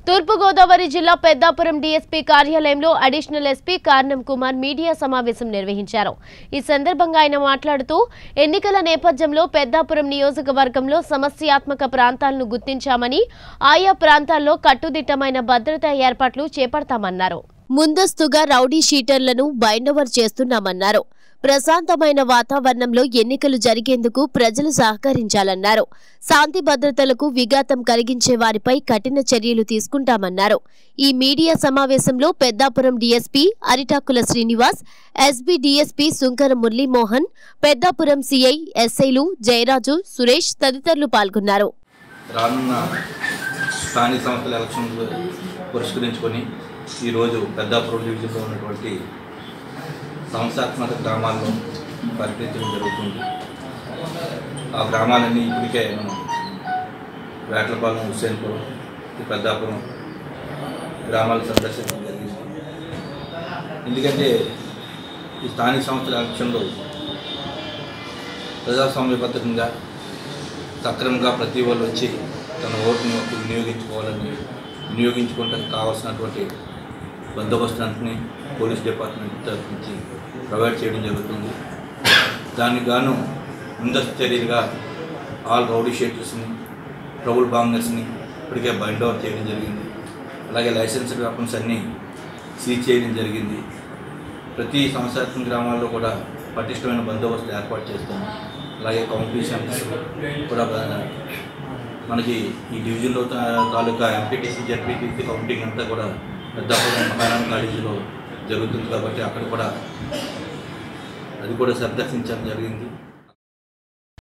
తూర్పుగోదావరి జిల్లా పెద్దాపురం డీఎస్పీ కార్యాలయంలో additional SP Karnam Kumar media సమావేశం నిర్వహించారు ఈ సందర్భంగా ఆయన మాట్లాడుతూ ఎన్నికల నేపథ్యంలో పెద్దాపురం నియోజకవర్గంలో సమస్యాత్మక ప్రాంతాలను గుర్తించామని ఆయా ప్రాంతాల్లో కట్టుదిట్టమైన భద్రతా ఏర్పాట్లు చేపడతామన్నారు ముందస్తుగా రౌడీ షీటర్లను బైండోవర్ చేస్తున్నామన్నారు ప్రశాంతమైన వాతావరణంలో ఎన్నికలు జరిగేందుకు ప్రజలు సహకరించాలన్నారు శాంతి భద్రతలకు విఘాతం కలిగించే వారిపై కఠిన చర్యలు తీసుకుంటామన్నారు ఈ మీడియా సమావేశంలో Peddapuram DSP Aritakula Srinivas SB DSP Sunkara Muralimohan Peddapuram CI ఎస్ఐలు జయరాజు సురేష్ తదితరులు పాల్గొన్నారు రానున్న స్థానిక సంస్థల ఎలక్షన్లు పురస్కరించుకొని ఈరోజు పెద్దాపురం డివిజన్లో ఉన్నటువంటి సంస్థాత్మక గ్రామాల్లో పర్యటించడం జరుగుతుంది ఆ గ్రామాలన్నీ ఇప్పటికే మనం వేటలపాలెం హుస్సేన్పురం ఈ పెద్దాపురం గ్రామాలు సందర్శించడం జరిగింది ఎందుకంటే ఈ స్థానిక సంస్థల ఎలక్షన్లో ప్రజాస్వామ్యబద్ధంగా సక్రమంగా ప్రతి వాళ్ళు వచ్చి తన ఓటును వినియోగించుకోవాలని వినియోగించుకోవడానికి కావాల్సినటువంటి బందోబస్తుని పోలీస్ డిపార్ట్మెంట్ తరఫు నుంచి ప్రొవైడ్ చేయడం జరుగుతుంది దానికి గాను ముందస్తు చర్యలుగా ఆల్ రౌడీ షీటర్స్ని ట్రబుల్ బాంగర్స్ని ఇప్పటికే బైండ్ ఓవర్ చేయడం జరిగింది అలాగే లైసెన్స్డ్ వెపన్స్ అన్నీ సీజ్ చేయడం జరిగింది ప్రతి సంవత్సరాత్మక గ్రామాల్లో కూడా పటిష్టమైన బందోబస్తు ఏర్పాటు చేస్తాము అలాగే కాంపిటీషన్స్ కూడా బా- మనకి ఈ డివిజన్లో తా- తాలూకా ఎంపీటీసీ జడ్పీటీసీ కౌంటింగ్ అంతా కూడా పెద్దపురం మహారాణ కాలేజీలో జరుగుతుంది కాబట్టి అక్కడ కూడా అది కూడా సందర్శించడం జరిగింది